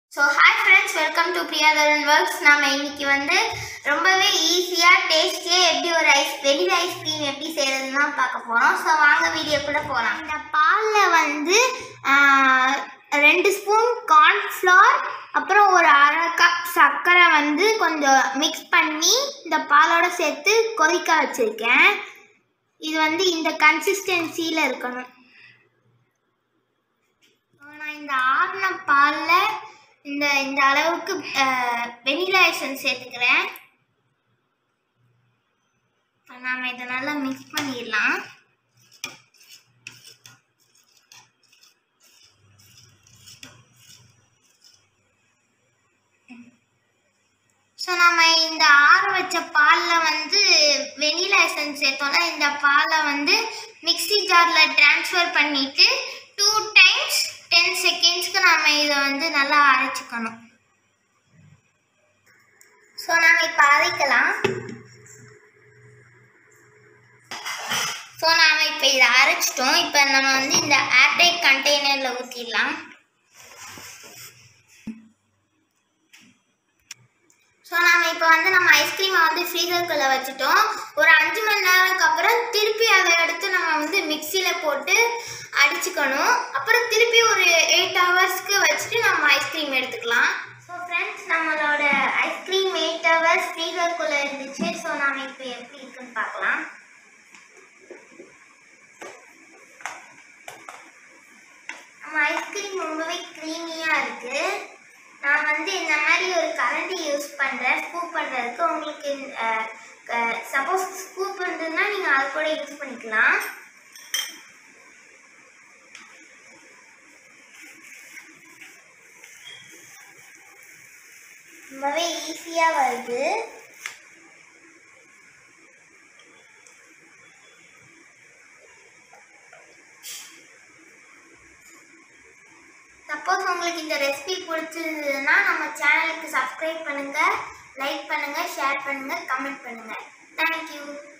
so hi friends welcome to Priyadharan works நாம இன்னைக்கு வந்து ரொம்பவே ஈஸியாக டேஸ்டியாக எப்படி ஒரு ஐஸ் வெனிலா ஐஸ்கிரீம் எப்படி செய்கிறதுன்னு தான் பார்க்க போகிறோம் ஸோ வாங்க வீடியோக்குள்ளே போகலாம் இந்த பாலில் வந்து ஆஹ், ரெண்டு ஸ்பூன் கார்ன்ஃப்ளவர் அப்புறம் ஒரு அரை கப் சர்க்கரை வந்து கொஞ்சம் மிக்ஸ் பண்ணி இந்த பாலோட சேர்த்து கொதிக்க வச்சுருக்கேன் இது வந்து இந்த கன்சிஸ்டன்சியில் இருக்கணும் நான் இந்த ஆறின பாலில் இந்த இந்த அளவுக்கு வெனிலா எசன்ஸ் சேர்த்துக்கிறேன் இப்போ நாம் இதை நல்லா மிக்ஸ் பண்ணிடலாம் ஸோ நம்ம இந்த ஆற வச்ச பாலில் வந்து வெனிலா எசன்ஸ் சேர்த்தோம்னா இந்த பாலை வந்து மிக்ஸி ஜாரில் ட்ரான்ஸ்ஃபர் பண்ணிவிட்டு டூ டைம்ஸ் டென் செகண்ட்ஸ்க்கு நம்ம இதை வந்து நல்லா அரைச்சிக்கணும் ஸோ நாம் இப்போ அரைக்கலாம் ஸோ நாம் இப்போ இதை அரைச்சிட்டோம் இப்போ நம்ம வந்து இந்த ஏர்டைட் கண்டெய்னரில் ஊற்றிடலாம் ஸோ நாம இப்போ வந்து நம்ம ஐஸ்கிரீமை வந்து ஃப்ரீசர்க்குள்ளே வச்சுட்டோம் ஒரு அஞ்சு மணி நேரத்துக்கு அப்புறம் திருப்பி அதை எடுத்து நம்ம வந்து மிக்சியில் போட்டு அடிச்சுக்கணும் அப்புறம் திருப்பி ஒரு எயிட் ஹவர்ஸ்க்கு வச்சுட்டு நம்ம ஐஸ்கிரீம் எடுத்துக்கலாம் ஸோ ஃப்ரெண்ட்ஸ் நம்மளோட ஐஸ்கிரீம் எயிட் ஹவர்ஸ் ஃப்ரீசர்க்குள்ளே இருந்துச்சு ஸோ நாம இப்போ எப்படி இருக்குன்னு பார்க்கலாம் நம்ம ஐஸ்கிரீம் ரொம்பவே க்ரீமியாக இருக்குது நான் வந்து இந்த மாதிரி ஒரு கரண்டி யூஸ் பண்ணுறேன் ஸ்கூப் பண்ணுறதுக்கு உங்களுக்கு சப்போஸ் ஸ்கூப் இருந்ததுன்னா நீங்கள் அது கூட யூஸ் பண்ணிக்கலாம் ரொம்பவே ஈஸியாக வருது சப்போஸ் உங்களுக்கு இந்த ரெசிபி பிடிச்சிருந்ததுன்னா நம்ம சேனலுக்கு சப்ஸ்கிரைப் பண்ணுங்கள் லைக் பண்ணுங்கள் ஷேர் பண்ணுங்கள் கமெண்ட் பண்ணுங்கள் தேங்க்யூ